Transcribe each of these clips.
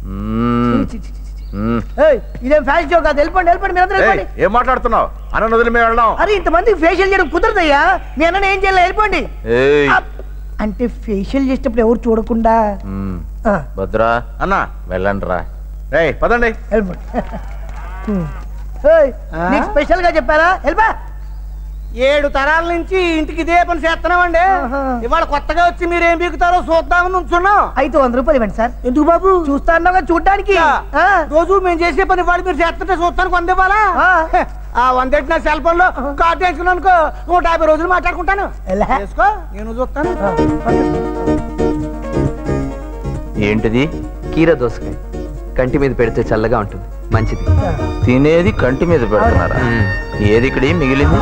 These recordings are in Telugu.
మ్మ్. చి, చి, చి, చి. మ్మ్. ఏయ్, ఇదేం ఫ్యాషన్ షో కాదు వెళ్ళిపోండి వెళ్ళిపోండి మీరు అందరూ ఏయ్, వెళ్ళిపోండి ఏం మాట్లాడుతున్నావు అన్న వదిలి మేము వెళ్దాం అరే ఇంతమంది ఫేషియల్ చేయడం కుదరదయ్యా మీ అన్న ఏం చేయాలి వెళ్ళిపోండి ఏయ్ అప్. అంటే ఫేషియల్ చేసేటప్పుడు ఎవరు చూడకుండా మ్మ్. ఆ, భద్రా అన్న వెళ్ళండి రా రేయ్ పదండి వెళ్ళిపోండి హ్మ్. ఏయ్, నీకు స్పెషల్ గా చెప్పారా వెళ్ళిపా ఏడు తరాల నుంచి ఇంటికి ఇదే పని చేస్తున్నామండి ఆహా. ఇవాళ కొత్తగా వచ్చి మీరు ఏం బీగుతారో చూద్దామని ఉంచున్నాం అయితే వంద రూపాయలు ఇవ్వండి సార్ ఎందుకు బాబు చూస్తా అన్నాగా చూడడానికి ఆ. రోజు మేము చేసే పని వాడు మీరు చేస్తుంటే చూస్తానికి వంద ఇవ్వాలా ఆ. హె, ఆ వంద ఎట్టి నా సెల్ ఫోన్ లో కార్డు వేసుకున్నాను అనుకో నూట యాభై రోజులు మాట్లాడుకుంటాను ఎలా? చేసుకో నేను చూస్తాను ఆ, ఓకే. ఏంటిది కీర దోసకాయ కంటి మీద పెడితే చల్లగా ఉంటుంది మంచిది తినేది కంటి మీద పెడుతున్నారా మ్మ్. ఏది ఇక్కడ మిగిలింది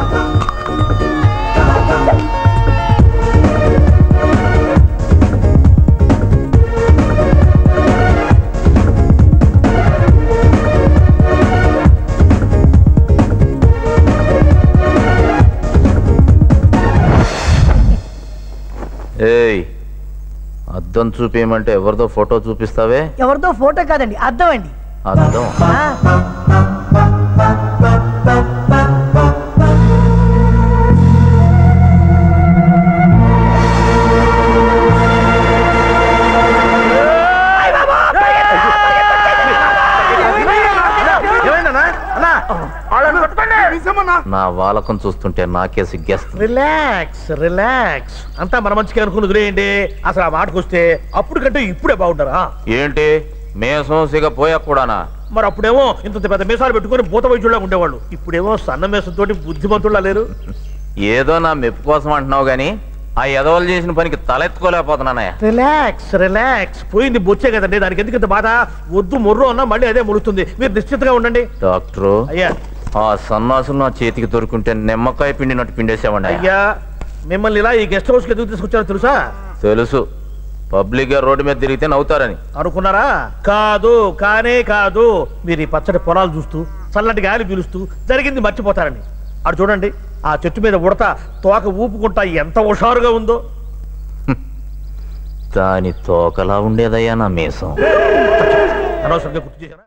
ఏయ్ అద్దం చూపించమంటే ఎవరిదో ఫోటో చూపిస్తావే ఎవరిదో ఫోటో కాదండి అర్థం అండి అద్దం ఆ, ఏమైందన్నా అన్నా వాళ్ళని పట్టుకోండి నిజమన్నా నా వాలకం చూస్తుంటే నాకే సిగ్గేస్తుంది రిలాక్స్ రిలాక్స్ అంతా మన మంచిగా అనుకుని వదిలేయండి అసలు ఆ మాటకు వస్తే అప్పుడు కంటే ఇప్పుడే బాగుంటారా ఏంటి మేసం సిగ పోయా కూడానా మరి అప్పుడేమో ఇంత పెద్ద మీసాలు పెట్టుకొని భూత వైద్యుల్లా ఉండేవాళ్ళు ఇప్పుడేమో సన్న మీసంతో బుద్ధిమంతుల్లా లేరు ఏదో నా మెప్పు కోసం అంటున్నావు గాని ఆ ఎదవలు చేసిన పనికి తలెత్తుకోలేకపోతున్నానయ్య రిలాక్స్ రిలాక్స్ పోయింది బొచ్చే కదండి దానికి ఎందుకు ఇంత బాధ వద్దు మొర్రు అన్నా మళ్ళీ అదే ముడుస్తుంది మీరు నిశ్చితగా ఉండండి డాక్టరు అయ్యా ఆ సన్నాసులు నా చేతికి దొరుకుంటే నిమ్మకాయ పిండినట్టు పిండేసామండి అయ్యా మిమ్మల్ని ఇలా ఈ గెస్ట్ హౌస్కి ఎందుకు తీసుకొచ్చారో తెలుసా తెలుసు పబ్లిక్ గా రోడ్డు మీద తిరిగితే నవ్వుతారని అనుకున్నారా కాదు కానే కాదు మీరు ఈ పచ్చడి పొలాలు చూస్తూ చల్లటి గాలి పీలుస్తూ జరిగింది మర్చిపోతారని అటు చూడండి ఆ చెట్టు మీద ఉడత తోక ఊపుకుంటా ఎంత హుషారుగా ఉందో దాని తోకలా ఉండేదయ్యా నా మీసం అనవసరంగా గుర్తు చేశారా